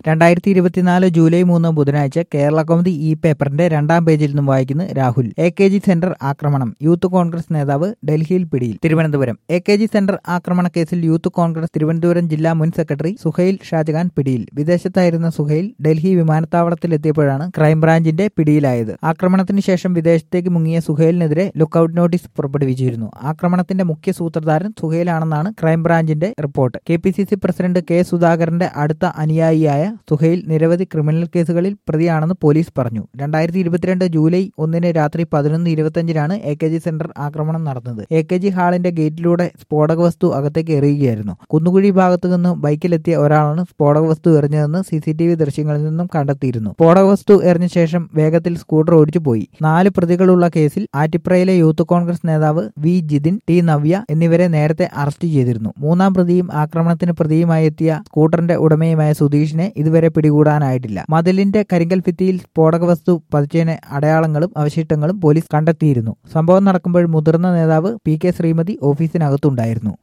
രണ്ടായിരത്തി ഇരുപത്തിനാല് ജൂലൈ മൂന്ന് ബുധനാഴ്ച കേരള കൗമുദി ഇ പേപ്പറിന്റെ രണ്ടാം പേജിൽ നിന്നും വായിക്കുന്നു Rahul A K G centre ആക്രമണം യൂത്ത് കോൺഗ്രസ് നേതാവ് ഡൽഹിയിൽ പിടിയിൽ Thiruvananthapuram A K G centre ആക്രമണ കേസിൽ യൂത്ത് കോൺഗ്രസ് തിരുവനന്തപുരം ജില്ലാ മുൻ സെക്രട്ടറി സുഹൈൽ ഷാജഹാൻ പിടിയിൽ വിദേശത്തായിരുന്ന സുഹൈൽ ഡൽഹി വിമാനത്താവളത്തിലെത്തിയപ്പോഴാണ് ക്രൈംബ്രാഞ്ചിന്റെ പിടിയിലായത് ആക്രമണത്തിന് ശേഷം വിദേശത്തേക്ക് മുങ്ങിയ സുഹൈലിനെതിരെ ലുക്കൌട്ട് നോട്ടീസ് പുറപ്പെടുവിച്ചിരുന്നു ആക്രമണത്തിന്റെ മുഖ്യ സൂത്രധാരൻ സുഹൈലാണെന്നാണ് ക്രൈംബ്രാഞ്ചിന്റെ report K P C C president K സുധാകരന്റെ അടുത്ത അനുയായിയായ സുഹൈൽ നിരവധി ക്രിമിനൽ കേസുകളിൽ പ്രതിയാണെന്ന് പോലീസ് പറഞ്ഞു രണ്ടായിരത്തി ഇരുപത്തിരണ്ട് ജൂലൈ ഒന്നിന് രാത്രി പതിനൊന്ന് ഇരുപത്തിയഞ്ചിനാണ് എ കെ ജി സെന്റർ ആക്രമണം നടന്നത് എ കെ ജി ഹാളിന്റെ ഗേറ്റിലൂടെ സ്ഫോടക വസ്തു അകത്തേക്ക് എറിയുകയായിരുന്നു കുന്നുകുഴി ഭാഗത്തു നിന്ന് ബൈക്കിലെത്തിയ ഒരാളാണ് സ്ഫോടക വസ്തു എറിഞ്ഞതെന്ന് സി സി ടി വി ദൃശ്യങ്ങളിൽ നിന്നും കണ്ടെത്തിയിരുന്നു സ്ഫോടക വസ്തു എറിഞ്ഞ ശേഷം വേഗത്തിൽ സ്കൂട്ടർ ഓടിച്ചു പോയി നാല് പ്രതികളുള്ള കേസിൽ ആറ്റിപ്രയിലെ യൂത്ത് കോൺഗ്രസ് നേതാവ് വി ജിതിൻ ടി നവ്യ എന്നിവരെ നേരത്തെ അറസ്റ്റ് ചെയ്തിരുന്നു മൂന്നാം പ്രതിയും ആക്രമണത്തിന് പ്രതിയുമായി എത്തിയ സ്കൂട്ടറിന്റെ ഉടമയുമായ സുധീഷിനെ ഇതുവരെ പിടികൂടാനായിട്ടില്ല മതിലിന്റെ കരിങ്കൽ ഭിത്തിയിൽ സ്ഫോടക വസ്തു പതിച്ചതിന് അടയാളങ്ങളും അവശിഷ്ടങ്ങളും പോലീസ് കണ്ടെത്തിയിരുന്നു സംഭവം നടക്കുമ്പോൾ മുതിർന്ന നേതാവ് പി കെ ശ്രീമതി ഓഫീസിനകത്തുണ്ടായിരുന്നു